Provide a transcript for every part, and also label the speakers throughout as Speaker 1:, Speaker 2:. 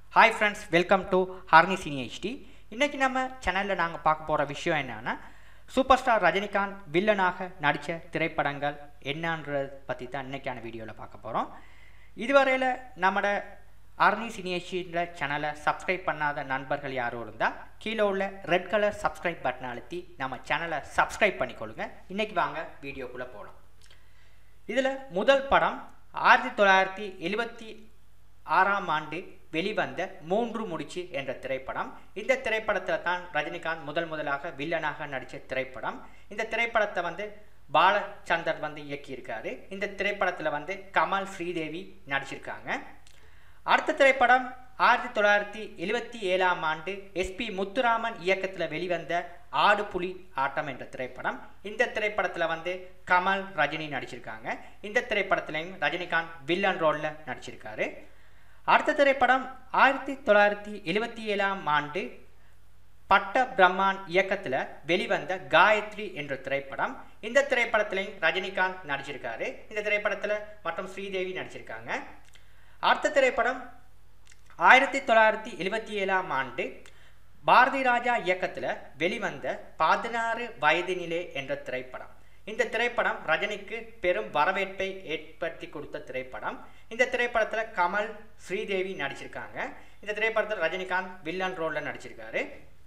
Speaker 1: hi friends welcome to ஹார்னி சினி HD இன்றைக்கி நம்ம சேனலில் நாங்கள் பார்க்க போகிற விஷயம் என்னன்னா சூப்பர் ஸ்டார் ரஜினிகாந்த் வில்லனாக நடித்த திரைப்படங்கள் என்னன்றதை பற்றி தான் இன்றைக்கான வீடியோவில் பார்க்க போகிறோம் இதுவரையில் நம்மட ஆர்னி சினியேஷின்ற சேனலை சப்ஸ்கிரைப் பண்ணாத நண்பர்கள் யாரும் இருந்தால் கீழே உள்ள ரெட் கலர் சப்ஸ்கிரைப் பட்டனை அழுத்தி நம்ம சேனலை சப்ஸ்கிரைப் பண்ணிக்கொள்ளுங்க இன்றைக்கி வாங்க வீடியோக்குள்ளே போகலாம் இதில் முதல் படம் ஆயிரத்தி தொள்ளாயிரத்தி எழுபத்தி ஆறாம் ஆண்டு வெளிவந்த மூன்று முடிச்சு என்ற திரைப்படம் இந்த திரைப்படத்தில் தான் ரஜினிகாந்த் முதல் முதலாக வில்லனாக நடித்த திரைப்படம் இந்த திரைப்படத்தை வந்து பாலச்சந்தர் வந்து இயக்கியிருக்காரு இந்த திரைப்படத்தில் வந்து கமல் ஸ்ரீதேவி நடிச்சிருக்காங்க அடுத்த திரைப்படம் ஆயிரத்தி தொள்ளாயிரத்தி எழுபத்தி ஏழாம் ஆண்டு எஸ்பி முத்துராமன் இயக்கத்தில் வெளிவந்த ஆடு புலி ஆட்டம் என்ற திரைப்படம் இந்த திரைப்படத்தில் வந்து கமல் ரஜினி நடிச்சிருக்காங்க இந்த திரைப்படத்திலையும் ரஜினிகாந்த் வில்லன் ரோலில் நடிச்சிருக்காரு அடுத்த திரைப்படம் ஆயிரத்தி தொள்ளாயிரத்தி எழுபத்தி ஏழாம் ஆண்டு பட்ட பிரம்மான் இயக்கத்தில் வெளிவந்த காயத்ரி என்ற திரைப்படம் இந்த திரைப்படத்திலையும் ரஜினிகாந்த் நடிச்சிருக்காரு இந்த திரைப்படத்தில் மற்றும் ஸ்ரீதேவி நடிச்சிருக்காங்க அடுத்த திரைப்படம் ஆயிரத்தி தொள்ளாயிரத்தி எழுபத்தி ஏழாம் ஆண்டு பாரதி ராஜா இயக்கத்தில் வெளிவந்த பதினாறு வயதினிலே என்ற திரைப்படம் இந்த திரைப்படம் ரஜினிக்கு பெரும் வரவேற்பை ஏற்படுத்தி கொடுத்த திரைப்படம் இந்த திரைப்படத்தில் கமல் ஸ்ரீதேவி நடிச்சிருக்காங்க இந்த திரைப்படத்தில் ரஜினிகாந்த் வில்லன் ரோலில் நடிச்சிருக்காரு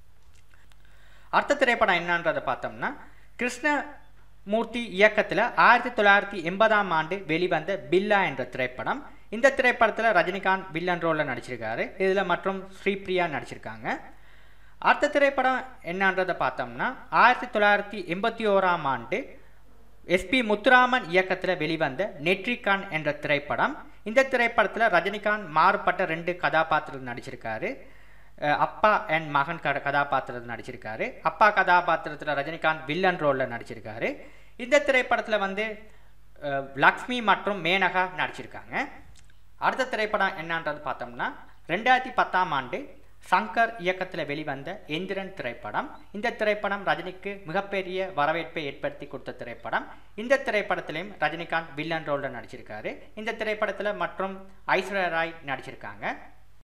Speaker 1: அடுத்த திரைப்படம் என்னன்றதை பார்த்தோம்னா கிருஷ்ண மூர்த்தி இயக்கத்தில் ஆயிரத்தி தொள்ளாயிரத்தி எண்பதாம் ஆண்டு வெளிவந்த பில்லா என்ற திரைப்படம் இந்த திரைப்படத்தில் ரஜினிகாந்த் வில்லன் ரோலில் நடிச்சிருக்காரு இதில் மற்றும் ஸ்ரீபிரியா நடிச்சிருக்காங்க அடுத்த திரைப்படம் என்னன்றதை பார்த்தோம்னா ஆயிரத்தி தொள்ளாயிரத்தி எண்பத்தி ஓராம் ஆண்டு எஸ்பி முத்துராமன் இயக்கத்தில் வெளிவந்த நெட்ரிகான் என்ற திரைப்படம் இந்த திரைப்படத்தில் ரஜினிகாந்த் மாறுபட்ட ரெண்டு கதாபாத்திரத்தில் நடிச்சிருக்காரு அப்பா அண்ட் மகன் க கதாபாத்திரத்தில் நடிச்சிருக்காரு அப்பா கதாபாத்திரத்தில் ரஜினிகாந்த் வில்லன் ரோலில் நடிச்சிருக்காரு இந்த திரைப்படத்தில் வந்து லக்ஷ்மி மற்றும் மேனகா நடிச்சிருக்காங்க அடுத்த திரைப்படம் என்னன்றது பார்த்தோம்னா ரெண்டாயிரத்தி பத்தாம் ஆண்டு சங்கர் இயக்கத்தில் வெளிவந்த எந்திரன் திரைப்படம் இந்த திரைப்படம் ரஜினிக்கு மிகப்பெரிய வரவேற்பை ஏற்படுத்தி கொடுத்த திரைப்படம் இந்த திரைப்படத்திலையும் ரஜினிகாந்த் வில்லன் ரோலில் நடிச்சிருக்காரு இந்த திரைப்படத்தில் மற்றும் ஐஸ்வர்யா ராய் நடிச்சிருக்காங்க